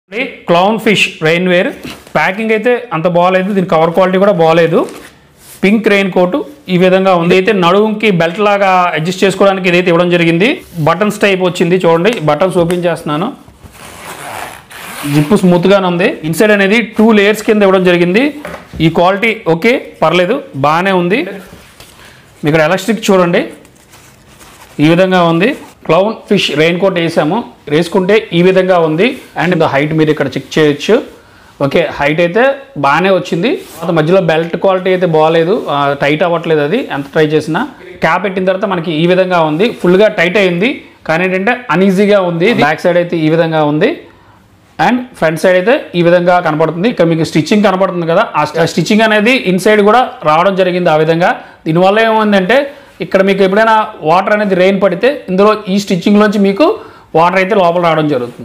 clown fish rain wear packing అయితే అంత బాగాలేదు దీని కవర్ క్వాలిటీ కూడా బాగాలేదు పింక్ రెయిన్ కోట్ ఈ విధంగా ఉంది అయితే నడుముకి బెల్ట్ లాగా అడ్జస్ట్ చేసుకోవడానికి ఇదైతే ఇవ్వడం జరిగింది బటన్స్ టైప్ వచ్చింది చూడండి బటన్స్ ఓపెన్ చేస్తున్నాను జిప్ స్మూత్గానే ఉంది ఇన్సైడ్ అనేది టూ లేయర్స్ కింద ఇవ్వడం జరిగింది ఈ క్వాలిటీ ఓకే పర్లేదు బాగానే ఉంది ఇక్కడ ఎలాస్టిక్ చూడండి ఈ విధంగా ఉంది క్లౌన్ ఫిష్ రెయిన్ కోట్ వేసాము వేసుకుంటే ఈ విధంగా ఉంది అండ్ ద హైట్ మీరు ఇక్కడ చెక్ చేయొచ్చు ఓకే హైట్ అయితే బాగానే వచ్చింది తర్వాత మధ్యలో బెల్ట్ క్వాలిటీ అయితే బాగాలేదు టైట్ అవ్వట్లేదు అది ఎంత ట్రై చేసినా క్యాప్ పెట్టిన తర్వాత మనకి ఈ విధంగా ఉంది ఫుల్గా టైట్ అయింది కానీ ఏంటంటే అన్ఈజీగా ఉంది బ్యాక్ సైడ్ అయితే ఈ విధంగా ఉంది అండ్ ఫ్రంట్ సైడ్ అయితే ఈ విధంగా కనపడుతుంది ఇక్కడ మీకు స్టిచ్చింగ్ కనపడుతుంది కదా ఆ స్టిచ్చింగ్ అనేది ఇన్సైడ్ కూడా రావడం జరిగింది ఆ విధంగా దీనివల్ల ఏముందంటే ఇక్కడ మీకు ఎప్పుడైనా వాటర్ అనేది రెయిన్ పడితే ఇందులో ఈ స్టిచ్చింగ్లోంచి మీకు వాటర్ అయితే లోపల రావడం జరుగుతుంది